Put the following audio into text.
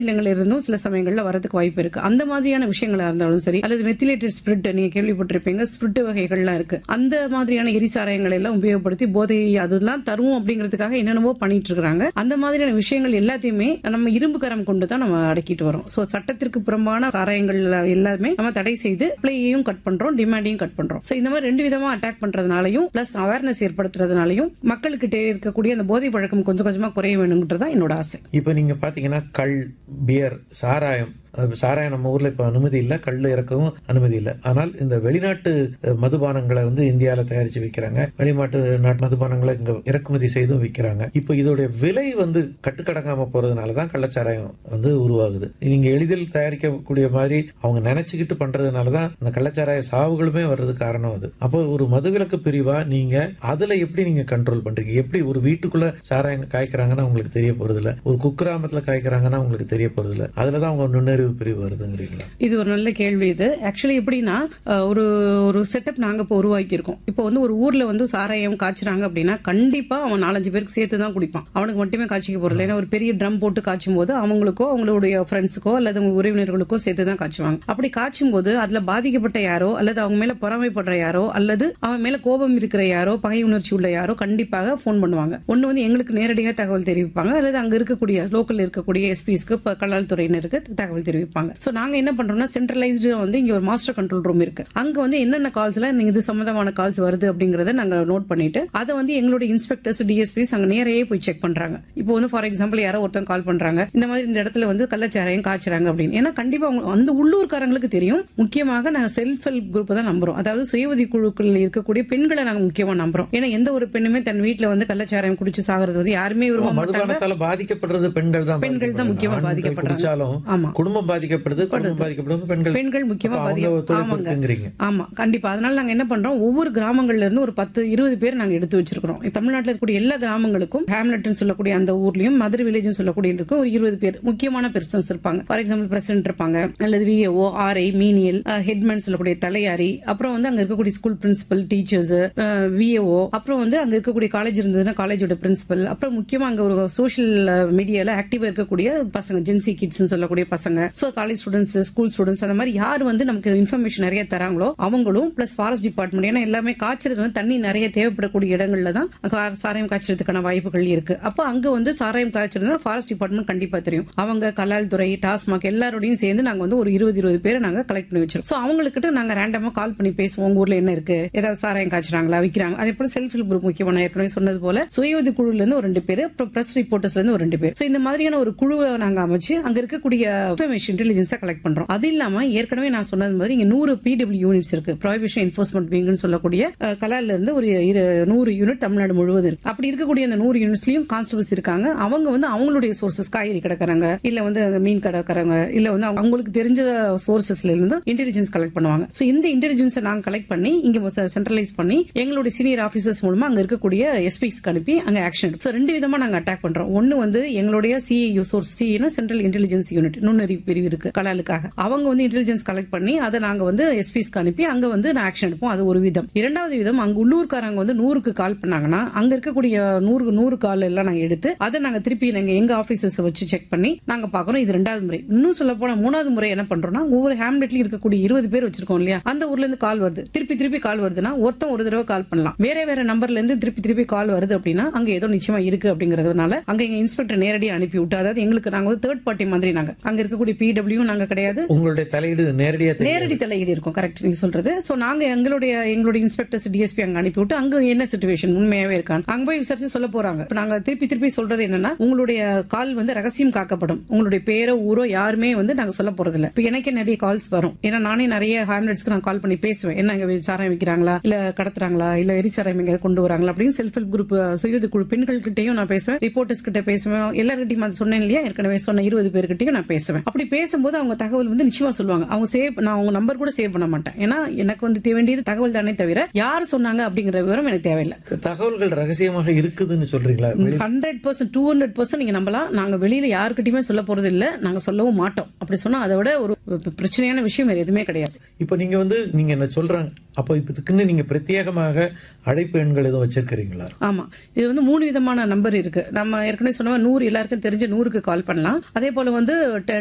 இல்லங்கள் இருந்தும் சில சமயங்கள்ல வரதுக்கு வாய்ப்பு இருக்கு அந்த மாதிரியான விஷயங்களா இருந்தாலும் சரி அல்லது மெத்திலேட்டட் ஸ்பிரிட் நீங்க கேள்விப்பட்டிருப்பீங்க ஸ்பிரிட் வகைகள்லாம் இருக்கு அந்த மாதிரியான எரிசாராயங்களை எல்லாம் உபயோகப்படுத்தி போதை அதெல்லாம் தரும் அப்படிங்கிறதுக்காக என்னென்னவோ பண்ணிட்டு இருக்காங்க அந்த மாதிரியான விஷயங்கள் எல்லாத்தையுமே நம்ம இரும்பு கரம் கொண்டு தான் நம்ம அடக்கிட்டு வரோம் சோ சட்டத்திற்கு புறம்பான சாராயங்கள் எல்லாமே நம்ம தடை செய்து பிளேயையும் கட் பண்றோம் டிமாண்டையும் கட் பண்றோம் சோ இந்த மாதிரி ரெண்டு விதமா அட்டாக் பண்றதுனாலையும் பிளஸ் அவேர்னஸ் ஏற்படுத்துறதுனாலையும் மக்களுக்கிட்ட இருக்கக்கூடிய அந்த போதை பழக்கம் கொஞ்சம் கொஞ்சமா குறைய வேணுங்கிறது தான் என்னோட ஆசை இப்போ நீங்க பாத்தீங்கன்னா கள் பியர் சாராயம் அது சாராயம் நம்ம ஊர்ல இப்ப அனுமதி இல்ல கல் இறக்கவும் அனுமதி இல்ல ஆனால் இந்த வெளிநாட்டு அஹ், மதுபானங்களை வந்து இந்தியால தயாரிச்சு விற்கிறாங்க வெளிநாட்டு நாட்டு மதுபானங்களை இங்க இறக்குமதி செய்தும் விற்கிறாங்க இப்போ இதோடைய விலை வந்து கட்டுக்கடங்காம போறதுனால தான் கள்ளச்சாராயம் வந்து உருவாகுது நீங்க எளிதில் தயாரிக்கக்கூடிய மாதிரி அவங்க நினைச்சுக்கிட்டு பண்றதுனால தான் அந்த கள்ளச்சாராய சாவுகளுமே வர்றது காரணம் அது அப்போ ஒரு மதுவிலக்கு பிரிவா நீங்க அதுல எப்படி நீங்க கண்ட்ரோல் பண்றீங்க எப்படி ஒரு வீட்டுக்குள்ள சாராயம் காய்க்கிறாங்கன்னா உங்களுக்கு தெரிய போறது இல்ல ஒரு குக்கிராமத்துல காய்க்கிறாங்கன்னா உங்களுக்கு தெரிய போறது இல்ல அதுலதான் அவங்க நுண்ணறிவு பிரிவு வருதுங்கிறீங்களா இது ஒரு நல்ல கேள்வி இது ஆக்சுவலி எப்படின்னா அஹ், ஒரு ஒரு செட்டப் நாங்க இப்போ உருவாக்கி இருக்கோம் இப்போ வந்து ஒரு ஊர்ல வந்து சாராயம் காய்ச்சுறாங்க அப்படின்னா கண்டிப்பா அவன் நாலஞ்சு பேருக்கு சேர்த்து தான் குடிப்பான் அவனுக்கு மட்டுமே காய்ச்சிக்க போறது ஏன்னா ஒரு பெரிய ட்ரம் போட்டு காய்ச்சும் போது அவங்களுக்கோ அவங்களுடைய ஃப்ரெண்ட்ஸுக்கோ அல்லது அவங்க உறவினர்களுக்கோ சேர்த்து தான் காய்ச்சுவாங்க அப்படி காய்ச்சும் போது அதுல பாதிக்கப்பட்ட யாரோ அல்லது அவங்க மேல பொறாமைப்படுற யாரோ அல்லது அவன் மேல கோபம் இருக்கிற யாரோ பகை உணர்ச்சி உள்ள யாரோ கண்டிப்பாக ஃபோன் பண்ணுவாங்க ஒன்னு வந்து எங்களுக்கு நேரடியாக தகவல் தெரிவிப்பாங்க அல்லது அங்க இருக்கக்கூடிய லோக்கல் இருக்கக்கூடிய எஸ்பிஸ்க்கு கலால் துறையினருக்கு தகவல் தெரிவிப்பாங்க சோ நாங்க என்ன பண்றோம்னா சென்ட்ரலைஸ்டு வந்து இங்க ஒரு மாஸ்டர் கண்ட்ரோல் ரூம் இருக்கு அங்க வந்து என்னென்ன கால்ஸ் எல்லாம் நீங்க இது சம்பந்தமான கால்ஸ் வருது அப்படிங்கறத நாங்க நோட் பண்ணிட்டு அதை வந்து எங்களுடைய இன்ஸ்பெக்டர்ஸ் டிஎஸ்பிஸ் அங்க நேரையே போய் செக் பண்றாங்க இப்போ வந்து ஃபார் எக்ஸாம்பிள் யாரோ ஒருத்தன் கால் பண்றாங்க இந்த மாதிரி இந்த இடத்துல வந்து கள்ளச்சாராயம் காய்ச்சறாங்க அப்படின்னு ஏன்னா கண்டிப்பா அவங்க அந்த உள்ளூர்காரங்களுக்கு தெரியும் முக்கியமாக நாங்க செல்ஃப் ஹெல்ப் குரூப் தான் நம்புறோம் அதாவது சுய உதவி குழுக்கள் இருக்கக்கூடிய பெண்களை நாங்க முக்கியமா நம்புறோம் ஏன்னா எந்த ஒரு பெண்ணுமே தன் வீட்டுல வந்து கள்ளச்சாராயம் குடிச்சு சாகிறது வந்து யாருமே விரும்ப மாட்டாங்க மதுபானத்தால பாதிக்கப்படுறது பெண்கள் தான் பெண்கள் தான் முக்கியமா ஆண்கள் பாதிக்கப்படுறாங்க. குடிச்சாலும் ஆமா. குடும்பம் பாதிக்கப்படுது குடும்பம் பாதிக்கப்படுறது பெண்கள் பெண்கள் முக்கியமா அப்ப அவங்க பாதிக்க- ஒத்துழைப்பு ஆமாங்க. இருக்குங்கிறீங்க ஆமா கண்டிப்பா அதனால நாங்க என்ன பண்றோம் ஒவ்வொரு கிராமங்கள்ல இருந்து ஒரு பத்து இருபது பேர் நாங்க எடுத்து வச்சிருக்கிறோம் தமிழ்நாட்டில் இருக்கக்கூடிய எல்லா கிராமங்களுக்கும் ஹேம்லெட்னு சொல்லக்கூடிய அந்த ஊர்லயும் மதுரை வில்லேஜ் சொல்லக்கூடிய இதுக்கும் ஒரு இருபது பேர் முக்கியமான பெர்சன்ஸ் இருப்பாங்க ஃபார் எக்ஸாம்பிள் பிரசிடென்ட் இருப்பாங்க அல்லது விஏஓ ஆர்ஐ மீனியல் ஹெட்மேன் சொல்லக்கூடிய தலையாரி அப்புறம் வந்து அங்க இருக்கக்கூடிய ஸ்கூல் பிரின்சிபல் டீச்சர்ஸ் விஏஓ அப்புறம் வந்து அங்க இருக்கக்கூடிய காலேஜ் இருந்ததுன்னா காலேஜோட பிரின்சிபல் அப்புறம் முக்கியமா அங்க ஒரு சோஷியல் மீடியால ஆக்டிவா இருக்கக்கூடிய பசங்க ஜென்சி கிட்ஸ் சொல்லக்கூடிய பசங்க so college students school students அந்த மாதிரி யார் வந்து நமக்கு இன்ஃபர்மேஷன் நிறைய தராங்களோ அவங்களும் பிளஸ் ஃபாரஸ்ட் டிபார்ட்மெண்ட் ஏன்னா எல்லாமே காய்ச்சறது வந்து தண்ணி நிறைய தேவைப்படக்கூடிய இடங்கள்ல தான் கா- சாராயம் காய்ச்சறதுக்கான வாய்ப்புகள் இருக்கு அப்போ அங்க வந்து சாராயம் காய்ச்சறதுனா ஃபாரஸ்ட் டிபார்ட்மெண்ட் கண்டிப்பா தெரியும் அவங்க கலால் துறை டாஸ்மாக் எல்லாரோடையும் சேர்ந்து நாங்க வந்து ஒரு இருபது இருபது பேரை நாங்க கலெக்ட் பண்ணி வச்சிருக்கோம் சோ அவங்ககிட்ட நாங்க ரேண்டமா கால் பண்ணி பேசுவோம் உங்க ஊர்ல என்ன இருக்கு ஏதாவது சாராயம் காய்ச்சறாங்களா விக்கிறாங்க அதே போல செல்ஃப் ஹெல்ப் குரூப் முக்கியமா நான் ஏற்கனவே சொன்னது போல சுய உதவி குழுல இருந்து ஒரு ரெண்டு பேர் அப்புறம் பிரஸ் ரிப்போர்ட்டர்ஸ்ல இருந்து ஒரு ரெண்டு பேர் சோ இந்த மாதிரியான ஒரு குழுவை நாங்க அமைச்சு அங்க இருக்கக்கூடிய இன்ஃபர்மேஷன் இன்டெலிஜென்ஸா கலெக்ட் பண்றோம் அது இல்லாம ஏற்கனவே நான் சொன்னது மாதிரி இங்க நூறு பிடபிள்யூ யூனிட்ஸ் இருக்கு ப்ராஹிபிஷன் என்ஃபோர்ஸ்மெண்ட் விங்னு சொல்லக்கூடிய அஹ், கலால்ல இருந்து ஒரு இரு- நூறு யூனிட் தமிழ்நாடு முழுவதும் இருக்கு அப்படி இருக்கக்கூடிய அந்த நூறு யூனிட்ஸ்லயும் கான்ஸ்டபிள்ஸ் இருக்காங்க அவங்க வந்து அவங்களுடைய சோர்சஸ் காய்கறி கிடக்குறாங்க இல்ல வந்து அந்த மீன் கிடக்குறாங்க இல்ல வந்து அவங்க- அவங்களுக்கு தெரிஞ்ச சோர்சஸ்ல இருந்து இன்டெலிஜென்ஸ் கலெக்ட் பண்ணுவாங்க சோ இந்த இன்டெலிஜென்ஸை நாங்க கலெக்ட் பண்ணி இங்க சென்ட்ரலைஸ் பண்ணி எங்களுடைய சீனியர் ஆபீசர்ஸ் மூலமா அங்க இருக்கக்கூடிய எஸ்பிஸ்க்கு அனுப்பி அங்க ஆக்ஷன் எடுப்போம் So, ரெண்டு விதமா நாங்க அட்டாக் பண்றோம் ஒன்னு வந்து எங்களுடைய சிஐயு சோர்ஸ் சிஐனா சென்ட்ரல் இன்டெலிஜென்ஸ் யூனிட் நுண்ணறிவு பிரிவு இருக்கு கலாலுக்காக அவங்க வந்து இன்டெலிஜென்ஸ் கலெக்ட் பண்ணி அதை நாங்க வந்து எஸ்பிஸ்க்கு அனுப்பி அங்க வந்து ஆக்ஷன் எடுப்போம் அது ஒரு விதம் இரண்டாவது விதம் அங்க உள்ளூர்காரங்க வந்து நூறுக்கு கால் பண்ணாங்கன்னா அங்க இருக்கக்கூடிய நூறு நூறு கால் எல்லாம் நாங்க எடுத்து அதை நாங்க திருப்பி நாங்க எங்க ஆபீசர்ஸ் வச்சு செக் பண்ணி நாங்க பாக்குறோம் இது ரெண்டாவது முறை இன்னும் சொல்ல போனா மூணாவது முறை என்ன பண்றோம்னா ஒவ்வொரு ஹேம்லெட்லயும் இருக்கக்கூடிய இருபது பேர் வச்சிருக்கோம் இல்லையா அந்த ஊர்ல இருந்து கால் வருது திருப்பி திருப்பி கால் வருதுன்னா ஒருத்தன் ஒரு தடவை கால் பண்ணலாம் வேற வேற நம்பர்ல இருந்து திருப்பி திருப்பி கால் வருது அப்படின்னா அங்க ஏதோ நிச்சயமா இருக்கு அப்படிங்கறதுனால அங்க எங்க இன்ஸ்பெக்டர் நேரடியாக அனுப்பி விட்டு அதாவது எங்களுக்கு நாங்க வந்து தேர்ட் பார்ட்டி மாதிரி நாங்க அங்க இருக்கக்கூடிய பிடபிள்யூ நாங்க கிடையாது உங்களுடைய தலையீடு நேரடியா தெரியும் நேரடி தலையீடு இருக்கும் கரெக்ட் நீங்க சொல்றது சோ நாங்க எங்களுடைய எங்களுடைய இன்ஸ்பெக்டர்ஸ் டிஎஸ்பி அங்க அனுப்பி விட்டு அங்க என்ன சுச்சுவேஷன் உண்மையாவே இருக்கான் அங்க போய் விசாரிச்சு சொல்ல போறாங்க இப்ப நாங்க திருப்பி திருப்பி சொல்றது என்னன்னா உங்களுடைய கால் வந்து ரகசியம் காக்கப்படும் உங்களுடைய பேரோ ஊரோ யாருமே வந்து நாங்க சொல்ல போறது இல்ல இப்ப எனக்கே நிறைய கால்ஸ் வரும் ஏன்னா நானே நிறைய ஹேம்லெட்ஸ்க்கு நான் கால் பண்ணி பேசுவேன் என்ன இங்க சாராயம் விற்கிறாங்களா இல்ல கடத்துறாங்களா இல்ல எரிசாராயம் எங்க கொண்டு வராங்களா அப்படின்னு செல்ஃப் ஹெல்ப் குரூப் சுயது குழு பெண்கள் கிட்டயும் நான் பேசுவேன் ரிப்போர்ட்டர்ஸ் கிட்ட பேசுவேன் எல்லார்கிட்டயும் அது சொன்னேன் இல்லையா ஏற்கனவே சொன்ன இருபது பேர்கிட்டயும் நான் பேசுவேன் அப்படி அப்படி பேசும்போது அவங்க தகவல் வந்து நிச்சயமா சொல்லுவாங்க அவங்க சேவ் நான் அவங்க நம்பர் கூட சேவ் பண்ண மாட்டேன் ஏன்னா எனக்கு வந்து தே- வேண்டியது தகவல் தானே தவிர யார் சொன்னாங்க அப்படிங்கிற விவரம் எனக்கு தேவையில்லை தகவல்கள் ரகசியமாக இருக்குதுன்னு சொல்றீங்களா hundred percent to hundred percent நீங்க நம்பலாம் நாங்க வெளியில யாருக்கிட்டயுமே சொல்ல போறது இல்ல நாங்க சொல்லவும் மாட்டோம் அப்படி சொன்னா அதை விட ஒரு பிரச்சனையான விஷயம் வேற எதுவுமே கிடையாது இப்போ நீங்க வந்து நீங்க என்ன சொல்றாங்க அப்போ இப்ப இதுக்குன்னு நீங்க பிரத்யேகமாக அழைப்பு எண்கள் எதுவும் வச்சிருக்கிறீங்களா ஆமா இது வந்து மூணு விதமான நம்பர் இருக்கு நம்ம ஏற்கனவே சொன்ன மாதிரி நூறு எல்லாருக்கும் தெரிஞ்ச நூறுக்கு கால் பண்ணலாம் அதே போல வந்து